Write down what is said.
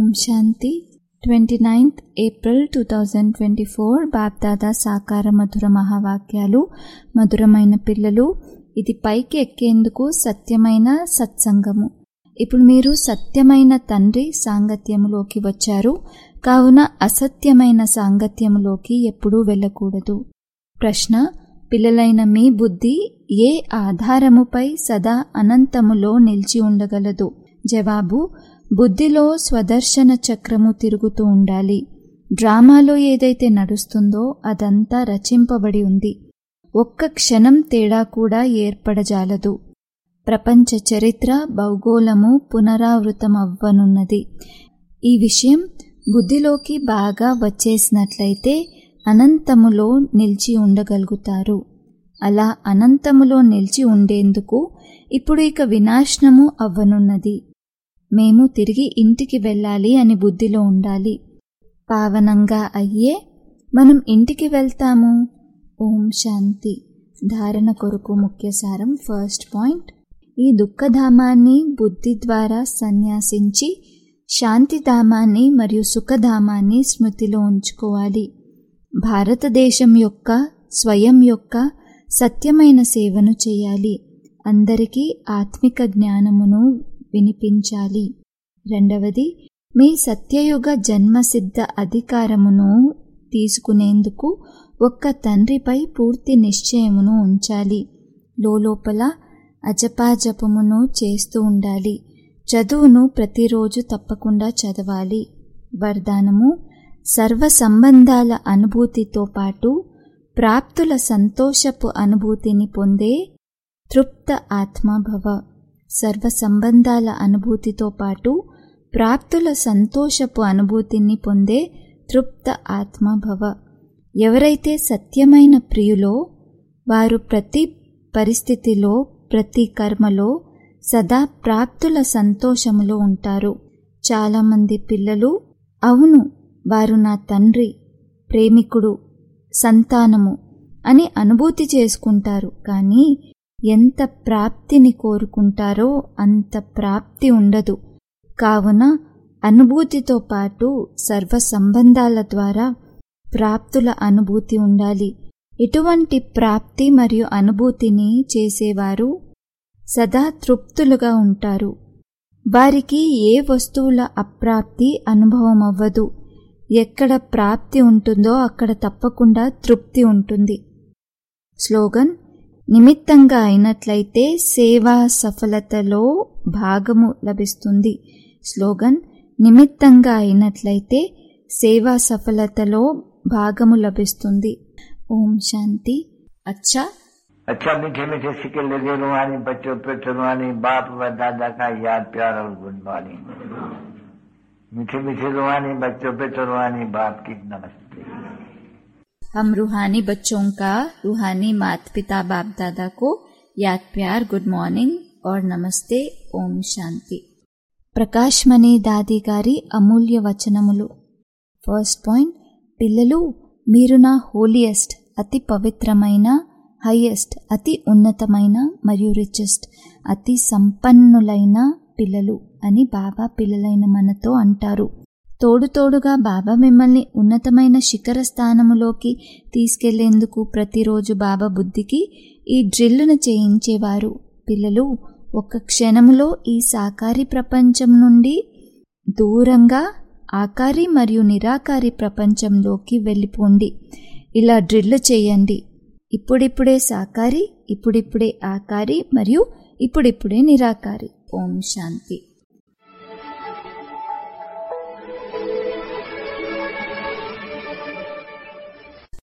శాంతి twenty ninth April two thousand twenty four Bapdada సాకార మధుర మహావాక్యాలు మధురమైన పిల్లలు ఇది పైకి ఎక్కేందుకు సత్యమైన సత్సంగము ఇప్పుడు మీరు సత్యమైన తండ్రి సాంగత్యములోకి వచ్చారు కావున అసత్యమైన సాంగత్యములోకి ఎప్పుడూ వెళ్ళకూడదు ప్రశ్న పిల్లలైన మీ బుద్ధి ఏ ఆధారముపై సదా అనంతములో నిలిచి ఉండగలదు జవాబు బుద్ధిలో స్వదర్శన చక్రము తిరుగుతూ ఉండాలి డ్రామాలో ఏదైతే నడుస్తుందో అదంతా రచింపబడి ఉంది ఒక్క క్షణం తేడా కూడా ఏర్పడజాలదు ప్రపంచ చరిత్ర భౌగోళము పునరావృతమవ్వనున్నది ఈ విషయం బుద్ధిలోకి బాగా వచ్చేసినట్లయితే అనంతములో నిలిచి ఉండగలుగుతారు అలా అనంతములో నిలిచి ఉండేందుకు ఇప్పుడు ఇక వినాశనము అవ్వనున్నది మేము తిరిగి ఇంటికి వెళ్ళాలి అని బుద్ధిలో ఉండాలి పావనంగా అయ్యే మనం ఇంటికి వెళ్తాము ఓం శాంతి ధారణ కొరకు ముఖ్య సారం ఫస్ట్ పాయింట్ ఈ దుఃఖధామాన్ని బుద్ధి ద్వారా సన్యాసించి శాంతిధామాన్ని మరియు సుఖధామాన్ని స్మృతిలో ఉంచుకోవాలి భారతదేశం యొక్క స్వయం యొక్క సత్యమైన సేవను చేయాలి అందరికీ ఆత్మిక జ్ఞానమును వినిపించాలి రెండవది మీ సత్యయుగ జన్మసిద్ధ అధికారమును తీసుకునేందుకు ఒక్క తండ్రిపై పూర్తి నిశ్చయమును ఉంచాలి లోపల అజపాజపమును చేస్తూ ఉండాలి చదువును ప్రతిరోజు తప్పకుండా చదవాలి వరదానము సర్వ సంబంధాల అనుభూతితో పాటు ప్రాప్తుల సంతోషపు అనుభూతిని పొందే తృప్త ఆత్మభవ సర్వ సంబంధాల అనుభూతితో పాటు ప్రాప్తుల సంతోషపు అనుభూతిని పొందే తృప్త ఆత్మభవ ఎవరైతే సత్యమైన ప్రియులో వారు ప్రతి పరిస్థితిలో ప్రతి కర్మలో సదా ప్రాప్తుల సంతోషములో ఉంటారు చాలామంది పిల్లలు అవును వారు నా తండ్రి ప్రేమికుడు సంతానము అని అనుభూతి చేసుకుంటారు కానీ ఎంత ప్రాప్తిని కోరుకుంటారో అంత ప్రాప్తి ఉండదు కావున అనుభూతితో పాటు సర్వ సంబంధాల ద్వారా ప్రాప్తుల అనుభూతి ఉండాలి ఇటువంటి ప్రాప్తి మరియు అనుభూతిని చేసేవారు సదా తృప్తులుగా ఉంటారు వారికి ఏ వస్తువుల అప్రాప్తి అనుభవం అవ్వదు ఎక్కడ ప్రాప్తి ఉంటుందో అక్కడ తప్పకుండా తృప్తి ఉంటుంది స్లోగన్ నిమిత్తంగా అయినట్లయితే సేవా సఫలతలో భాగము లభిస్తుంది స్లోగన్ నిమిత్తంగా అయినట్లయితే సేవా సఫలతలో భాగము లభిస్తుంది ఓం శాంతి అచ్చా अच्छा मीठे मीठे सिक्के लगे रुहानी बच्चों पे रुहानी बाप व दादा का याद प्यार और गुड मॉर्निंग मीठे मीठे रुहानी बच्चों पे रुहानी बाप की नमस्ते हम रूहानी बच्चों का रूहानी माता पिता बाप दादा को याद प्यार गुड मॉर्निंग और నమస్తే ఓం శాంతి ప్రకాశ్మణి దాది గారి అమూల్య వచనములు ఫస్ట్ పాయింట్ పిల్లలు మీరు నా హోలియెస్ట్ అతి పవిత్రమైన హైయెస్ట్ అతి ఉన్నతమైన మరియు రిచెస్ట్ అతి సంపన్నులైన పిల్లలు అని బాబా పిల్లలైన మనతో అంటారు తోడు తోడుగా బాబా మిమ్మల్ని ఉన్నతమైన శిఖర స్థానములోకి తీసుకెళ్లేందుకు ప్రతిరోజు బాబా బుద్ధికి ఈ డ్రిల్లును చేయించేవారు పిల్లలు ఒక్క క్షణములో ఈ సాకారి ప్రపంచం నుండి దూరంగా ఆకారి మరియు నిరాకారి ప్రపంచంలోకి వెళ్ళిపోండి ఇలా డ్రిల్ చేయండి ఇప్పుడిప్పుడే సాకారి ఇప్పుడిప్పుడే ఆకారి మరియు ఇప్పుడిప్పుడే నిరాకారి ఓం శాంతి